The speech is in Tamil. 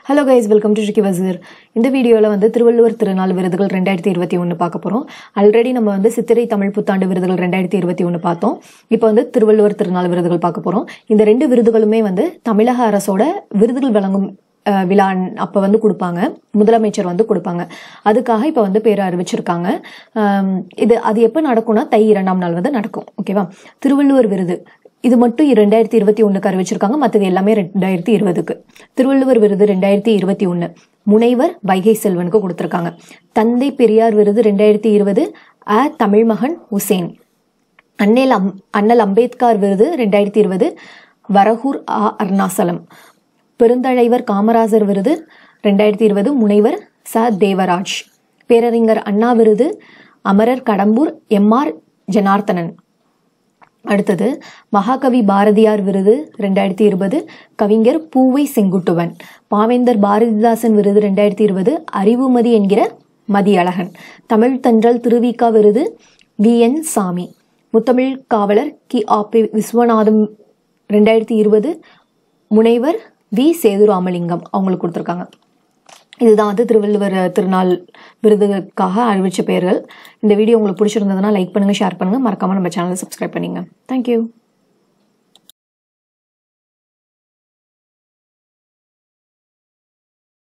hello guys welcome to Shikki Vazir இந்த வீடியோவில் வந்து திருவள்ளுவர் திருநாள் விருதுகள் ரெண்டாயிரத்தி இருபத்தி ஒன்று பார்க்க போகிறோம் ஆல்ரெடி நம்ம வந்து சித்திரை தமிழ் புத்தாண்டு விருதுகள் ரெண்டாயிரத்தி இருபத்தி ஒன்று பார்த்தோம் இப்போ வந்து திருவள்ளுவர் திருநாள் விருதுகள் பார்க்க போகிறோம் இந்த ரெண்டு விருதுகளுமே வந்து தமிழக அரசோட விருதுகள் வழங்கும் அஹ், விழா அப்போ வந்து கொடுப்பாங்க முதலமைச்சர் வந்து கொடுப்பாங்க அதுக்காக இப்போ வந்து பேர் அறிவிச்சிருக்காங்க ஆம், இது அது எப்போ நடக்கும்னா தை இரண்டாம் நாள் வந்து நடக்கும் ஓகேவா திருவள்ளுவர் விருது இது மட்டும் ரெண்டாயிரத்தி இருபத்தி ஒண்ணுக்கு அறிவிச்சிருக்காங்க மற்றது எல்லாமே ரெண்டாயிரத்தி இருபதுக்கு திருவள்ளுவர் விருது ரெண்டாயிரத்தி இருபத்தி ஒன்று முனைவர் வைகை செல்வனுக்கு கொடுத்துருக்காங்க தந்தை பெரியார் விருது ரெண்டாயிரத்தி இருபது அ தமிழ்மகன் உசேன் அண்ணல் அம் அண்ணல் அம்பேத்கர் விருது ரெண்டாயிரத்தி இருபது வரகூர் ஆ அருணாசலம் பெருந்தலைவர் காமராஜர் விருது ரெண்டாயிரத்தி இருபது முனைவர் ச தேவராஜ் பேரறிஞர் அண்ணா விருது அமரர் கடம்பூர் எம்ஆர் ஜனார்த்தனன் அடுத்தது மகாகவி பாரதியார் விருது ரெண்டாயிரத்தி இருபது கவிஞர் பூவை செங்குட்டுவன் பாவேந்தர் பாரதிதாசன் விருது ரெண்டாயிரத்தி இருபது அறிவுமதி என்கிற மதியழகன் தமிழ் தென்றல் திருவிக்கா விருது வி என் சாமி முத்தமிழ் காவலர் கி ஆபி விஸ்வநாதம் ரெண்டாயிரத்தி இருபது முனைவர் வி சேதுராமலிங்கம் அவங்களுக்கு கொடுத்துருக்காங்க இதுதான் வந்து திருவள்ளுவர் திருநாள் விருதுக்காக அறிவிச்ச பெயர்கள் இந்த வீடியோ உங்களுக்கு பிடிச்சிருந்ததுன்னா லைக் பண்ணுங்கள் ஷேர் பண்ணுங்கள் மறக்காமல் நம்ம சேனலை சப்ஸ்கிரைப் பண்ணிங்க தேங்க்யூ